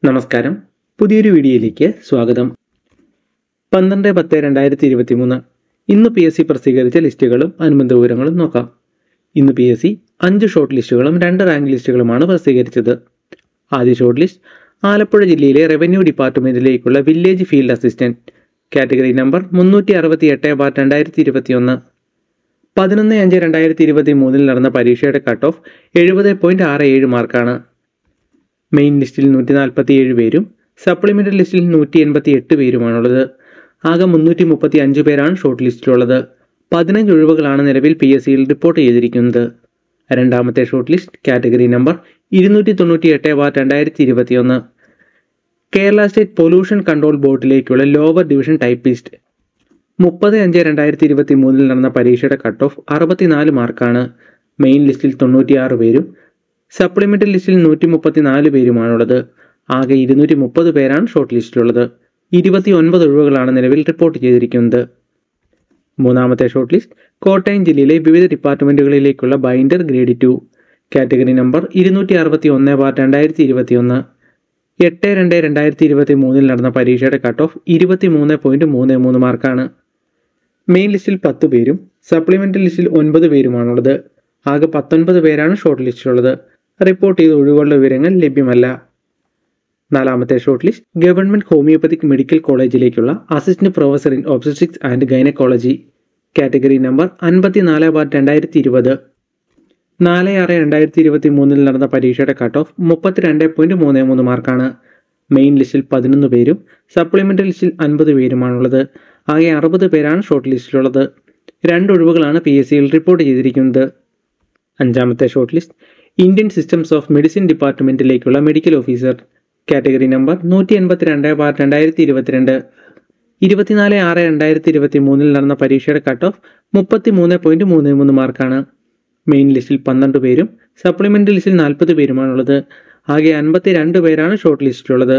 നമസ്കാരം പുതിയൊരു വീഡിയോയിലേക്ക് സ്വാഗതം പന്ത്രണ്ട് പത്ത് രണ്ടായിരത്തി ഇരുപത്തി മൂന്ന് ഇന്ന് പി എസ് സി പ്രസിദ്ധീകരിച്ച ലിസ്റ്റുകളും അനുബന്ധ വിവരങ്ങളും നോക്കാം ഇന്ന് പി എസ് സി അഞ്ച് ഷോർട്ട് ലിസ്റ്റുകളും രണ്ട് റാങ്ക് ലിസ്റ്റുകളുമാണ് പ്രസിദ്ധീകരിച്ചത് ആദ്യ ഷോർട്ട് ലിസ്റ്റ് ആലപ്പുഴ ജില്ലയിലെ റവന്യൂ ഡിപ്പാർട്ട്മെന്റിലേക്കുള്ള village field assistant category number മുന്നൂറ്റി അറുപത്തി എട്ട് ബാർ രണ്ടായിരത്തി ഇരുപത്തി ഒന്ന് പതിനൊന്ന് അഞ്ച് രണ്ടായിരത്തി ഇരുപത്തി മൂന്നിൽ നടന്ന പരീക്ഷയുടെ കട്ട് ഓഫ് എഴുപത് പോയിന്റ് ആറ് ഏഴ് മാർക്കാണ് മെയിൻ ലിസ്റ്റിൽ നൂറ്റി നാൽപ്പത്തി ഏഴ് പേരും സപ്ലിമെൻ്ററി ലിസ്റ്റിൽ നൂറ്റി എൺപത്തി എട്ട് പേരുമാണുള്ളത് ആകെ മുന്നൂറ്റി മുപ്പത്തി അഞ്ച് പേരാണ് ഷോർട്ട് ലിസ്റ്റിലുള്ളത് പതിനഞ്ച് ഒഴിവുകളാണ് നിലവിൽ പി എസ് സിയിൽ റിപ്പോർട്ട് ചെയ്തിരിക്കുന്നത് രണ്ടാമത്തെ ഷോർട്ട് ലിസ്റ്റ് കാറ്റഗറി നമ്പർ ഇരുന്നൂറ്റി തൊണ്ണൂറ്റി എട്ട് ബാർ രണ്ടായിരത്തി ഇരുപത്തി ഒന്ന് കേരള സ്റ്റേറ്റ് പൊല്യൂഷൻ കൺട്രോൾ ബോർഡിലേക്കുള്ള ലോവർ ഡിവിഷൻ ടൈപ്പിസ്റ്റ് മുപ്പത് അഞ്ച് രണ്ടായിരത്തി ഇരുപത്തി മൂന്നിൽ നടന്ന പരീക്ഷയുടെ കട്ട് ഓഫ് അറുപത്തിനാല് മാർക്കാണ് മെയിൻ ലിസ്റ്റിൽ തൊണ്ണൂറ്റിയാറ് പേരും സപ്ലിമെൻ്ററി ലിസ്റ്റിൽ നൂറ്റി മുപ്പത്തി നാല് പേരുമാണുള്ളത് ആകെ ഇരുന്നൂറ്റി മുപ്പത് പേരാണ് ഷോർട്ട് ലിസ്റ്റിലുള്ളത് ഇരുപത്തി ഒൻപത് ഒഴിവുകളാണ് നിലവിൽ റിപ്പോർട്ട് ചെയ്തിരിക്കുന്നത് മൂന്നാമത്തെ ഷോർട്ട് ലിസ്റ്റ് കോട്ടയം ജില്ലയിലെ വിവിധ ഡിപ്പാർട്ട്മെൻറ്റുകളിലേക്കുള്ള binder grade two category number ഇരുന്നൂറ്റി അറുപത്തി ഒന്ന് ബാർ രണ്ടായിരത്തി ഇരുപത്തി ഒന്ന് എട്ട് രണ്ട് രണ്ടായിരത്തി ഇരുപത്തി മൂന്നിൽ നടന്ന പരീക്ഷയുടെ കട്ട് ഓഫ് ഇരുപത്തി മൂന്ന് പോയിന്റ് മൂന്ന് മൂന്ന് മാർക്കാണ് മെയിൻ ലിസ്റ്റിൽ പത്ത് പേരും സപ്ലിമെൻ്ററി ലിസ്റ്റിൽ ഒൻപത് പേരുമാണുള്ളത് ആകെ പത്തൊൻപത് പേരാണ് ഷോർട്ട് ലിസ്റ്റിലുള്ളത് റിപ്പോർട്ട് ചെയ്ത ഒഴിവുകളുടെ വിവരങ്ങൾ ലഭ്യമല്ല നാലാമത്തെ short list government homoeopathic medical കോളേജിലേക്കുള്ള assistant professor in obstetrics and gynaecology category number അൻപത്തിനാല് ബാർ രണ്ടായിരത്തി ഇരുപത് നാല് ആറ് രണ്ടായിരത്തി ഇരുപത്തി മൂന്നിൽ നടന്ന പരീക്ഷയുടെ കട്ട് ഓഫ് മുപ്പത്തിരണ്ട് പോയിന്റ് മൂന്ന് മൂന്ന് മാർക്കാണ് മെയിൻ ലിസ്റ്റിൽ പതിനൊന്ന് പേരും സപ്ലിമെൻ്ററി ലിസ്റ്റിൽ അൻപത് പേരുമാണുള്ളത് ആകെ അറുപത് പേരാണ് ഷോർട്ട് ലിസ്റ്റിലുള്ളത് രണ്ട് ഒഴിവുകളാണ് പി എസ് സിയിൽ റിപ്പോർട്ട് ചെയ്തിരിക്കുന്നത് അഞ്ചാമത്തെ short list Indian systems of medicine ഡിപ്പാർട്ട്മെന്റിലേക്കുള്ള മെഡിക്കൽ ഓഫീസർ കാറ്റഗറി നമ്പർ നൂറ്റി എൺപത്തി രണ്ട് ബാർ രണ്ടായിരത്തി ഇരുപത്തിരണ്ട് ഇരുപത്തിനാല് ആറ് രണ്ടായിരത്തി ഇരുപത്തി മൂന്നിൽ നടന്ന പരീക്ഷയുടെ കട്ട് ഓഫ് മുപ്പത്തി മൂന്ന് പോയിന്റ് മൂന്ന് മൂന്ന് മാർക്കാണ് മെയിൻ ലിസ്റ്റിൽ പന്ത്രണ്ട് പേരും സപ്ലിമെൻ്ററി ലിസ്റ്റിൽ നാൽപ്പത് പേരുമാണുള്ളത് ആകെ അൻപത്തി രണ്ട് പേരാണ് ഷോർട്ട് ലിസ്റ്റിലുള്ളത്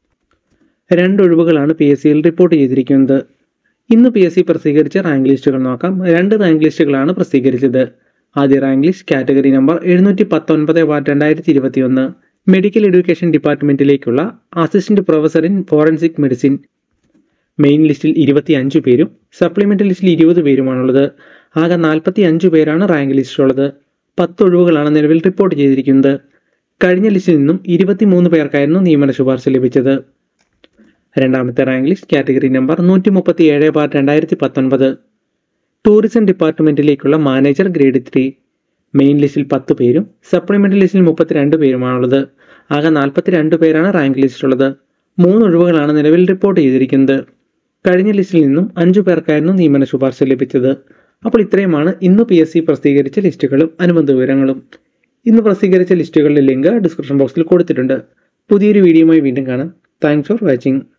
രണ്ട് ഒഴിവുകളാണ് പി എസ് സിയിൽ റിപ്പോർട്ട് ചെയ്തിരിക്കുന്നത് ഇന്ന് പി എസ് സി പ്രസിദ്ധീകരിച്ച റാങ്ക് ലിസ്റ്റുകൾ നോക്കാം രണ്ട് റാങ്ക് ലിസ്റ്റുകളാണ് പ്രസിദ്ധീകരിച്ചത് ആദ്യ റാങ്ക് ലിസ്റ്റ് കാറ്റഗറി നമ്പർ എഴുന്നൂറ്റി പത്തൊൻപത് ബാർ രണ്ടായിരത്തി ഇരുപത്തി ഒന്ന് മെഡിക്കൽ എഡ്യൂക്കേഷൻ ഡിപ്പാർട്ട്മെന്റിലേക്കുള്ള assistant professor in forensic medicine main ലിസ്റ്റിൽ ഇരുപത്തി അഞ്ച് പേരും സപ്ലിമെൻ്ററി ലിസ്റ്റിൽ ഇരുപത് പേരുമാണുള്ളത് ആകെ നാൽപ്പത്തി അഞ്ച് പേരാണ് റാങ്ക് ലിസ്റ്റിലുള്ളത് പത്ത് ഒഴിവുകളാണ് നിലവിൽ റിപ്പോർട്ട് ചെയ്തിരിക്കുന്നത് കഴിഞ്ഞ ലിസ്റ്റിൽ നിന്നും ഇരുപത്തിമൂന്ന് പേർക്കായിരുന്നു നിയമന ശുപാർശ ലഭിച്ചത് രണ്ടാമത്തെ റാങ്ക് ലിസ്റ്റ് കാറ്റഗറി നമ്പർ നൂറ്റി മുപ്പത്തി ഏഴ് ബാർ രണ്ടായിരത്തി പത്തൊൻപത് ടൂറിസം ഡിപ്പാർട്ട്മെന്റിലേക്കുള്ള മാനേജർ ഗ്രേഡ് ത്രീ മെയിൻ ലിസ്റ്റിൽ പത്ത് പേരും സപ്ലിമെൻ്ററി ലിസ്റ്റിൽ മുപ്പത്തിരണ്ട് പേരുമാണുള്ളത് ആകെ നാൽപ്പത്തിരണ്ട് പേരാണ് റാങ്ക് ലിസ്റ്റിലുള്ളത് മൂന്ന് ഒഴിവുകളാണ് നിലവിൽ റിപ്പോർട്ട് ചെയ്തിരിക്കുന്നത് കഴിഞ്ഞ ലിസ്റ്റിൽ നിന്നും അഞ്ചു പേർക്കായിരുന്നു നിയമന ശുപാർശ ലഭിച്ചത് അപ്പോൾ ഇത്രയുമാണ് ഇന്ന് പി എസ് സി പ്രസിദ്ധീകരിച്ച ലിസ്റ്റുകളും അനുബന്ധ വിവരങ്ങളും ഇന്ന് പ്രസിദ്ധീകരിച്ച ലിസ്റ്റുകളുടെ ലിങ്ക് ഡിസ്ക്രിപ്ഷൻ ബോക്സിൽ കൊടുത്തിട്ടുണ്ട് പുതിയൊരു വീഡിയോയുമായി വീണ്ടും കാണാം താങ്ക്സ് ഫോർ വാച്ചിങ്